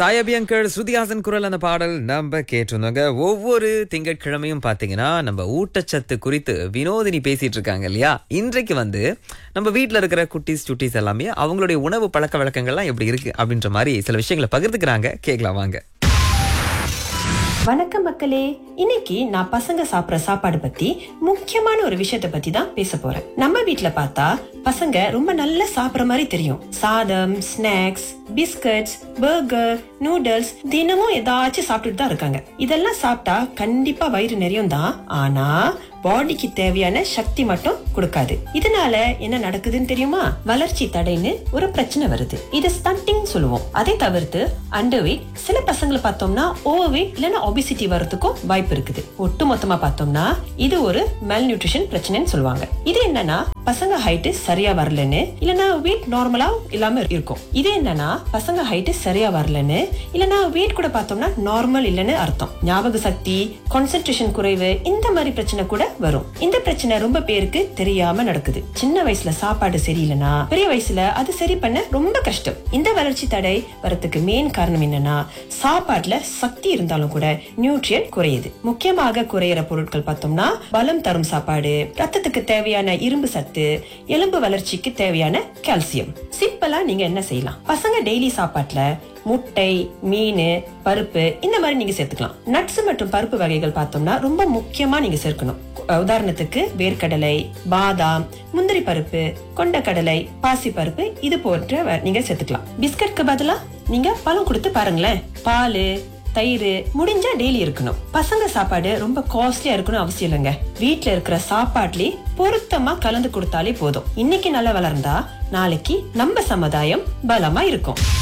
சாயபியங்கர் ஸ்ருதிஹாசன் குரல் அந்த பாடல் நம்ம கேட்டிருந்தோங்க ஒவ்வொரு திங்கட்கிழமையும் பாத்தீங்கன்னா நம்ம ஊட்டச்சத்து குறித்து வினோதினி பேசிட்டு இருக்காங்க இல்லையா இன்றைக்கு வந்து நம்ம வீட்ல இருக்கிற குட்டீஸ் சுட்டீஸ் எல்லாமே அவங்களுடைய உணவு பழக்க வழக்கங்கள்லாம் எப்படி இருக்கு அப்படின்ற மாதிரி சில விஷயங்களை பகிர்ந்துக்கிறாங்க கேட்கலாம் வாங்க வணக்கம் மக்களே இன்னைக்கு நான் பசங்க சாப்பிடுற சாப்பாடு பத்தி முக்கியமான ஒரு விஷயத்த பத்தி தான் பேச போறேன் நம்ம வீட்ல பார்த்தா பசங்க ரொம்ப நல்லா சாப்பிடுற மாதிரி தெரியும் சாதம் ஸ்நாக்ஸ் பிஸ்கட்ஸ் பர்கர் நூடுல்ஸ் தினமும் ஏதாச்சும் சாப்பிட்டுட்டு தான் இருக்காங்க இதெல்லாம் சாப்பிட்டா கண்டிப்பா வயிறு நிறையும் தான் ஆனா பாடிக்கு தேவையான சக்தி மட்டும் கொடுக்காது இதனால என்ன நடக்குதுன்னு தெரியுமா வளர்ச்சி தடைன்னு ஒரு பிரச்சனை வருது இது ஸ்டண்டிங் சொல்லுவோம் அதை தவிர்த்து அண்டர் வெயிட் சில பசங்களை பார்த்தோம்னா ஓவர் வெயிட் இல்லைன்னா ஒபிசிட்டி வரதுக்கும் வாய்ப்பு இருக்குது ஒட்டு மொத்தமா பார்த்தோம்னா இது ஒரு மெல் நியூட்ரிஷன் பிரச்சனைன்னு சொல்லுவாங்க இது என்னன்னா பசங்க ஹைட்டு சரியா வரலன்னு இல்லனா வெயிட் நார்மலா இல்லாம இருக்கும் இது என்னன்னா பசங்க ஹைட்டு சரியா வரலன்னு இல்லனா வெயிட் கூட பார்த்தோம்னா நார்மல் இல்லைன்னு அர்த்தம் ஞாபக சக்தி கான்சென்ட்ரேஷன் குறைவு இந்த மாதிரி பிரச்சனை கூட வரும் இந்த பிரச்சனை ரொம்ப பேருக்கு தெரியாம நடக்குது சின்ன வயசுல சாப்பாடு சரியில்லைன்னா பெரிய வயசுல அது சரி பண்ண ரொம்ப கஷ்டம் இந்த வளர்ச்சி தடை வரதுக்கு மெயின் காரணம் என்னன்னா சாப்பாட்டுல சக்தி இருந்தாலும் கூட நியூட்ரியன் குறையுது முக்கியமாக குறையிற பொருட்கள் பார்த்தோம்னா பலம் தரும் சாப்பாடு ரத்தத்துக்கு தேவையான இரும்பு சத்து எலும்பு வளர்ச்சிக்கு தேவையான கால்சியம் சிம்பிளா நீங்க என்ன செய்யலாம் பசங்க டெய்லி சாப்பாட்டுல முட்டை மீன் பருப்பு இந்த மாதிரி நீங்க சேர்த்துக்கலாம் நட்ஸ் மற்றும் பருப்பு வகைகள் பார்த்தோம்னா ரொம்ப முக்கியமா நீங்க சேர்க்கணும் உதாரணத்துக்கு வேர்க்கடலை பாதாம் முந்திரி பருப்பு கொண்டக்கடலை பாசி பருப்பு இது போன்ற வ- நீங்க சேர்த்துக்கலாம் பிஸ்கட்க்கு பதிலா நீங்க பழம் கொடுத்து பாருங்களேன் பால் தயிர் முடிஞ்சா டெய்லி இருக்கணும் பசங்க சாப்பாடு ரொம்ப காஸ்ட்லியா இருக்கணும் அவசியம் இல்லைங்க வீட்ல இருக்கிற சாப்பாட்லயே பொருத்தமா கலந்து கொடுத்தாலே போதும் இன்னைக்கு நல்லா வளர்ந்தா நாளைக்கு நம்ம சமுதாயம் பலமா இருக்கும்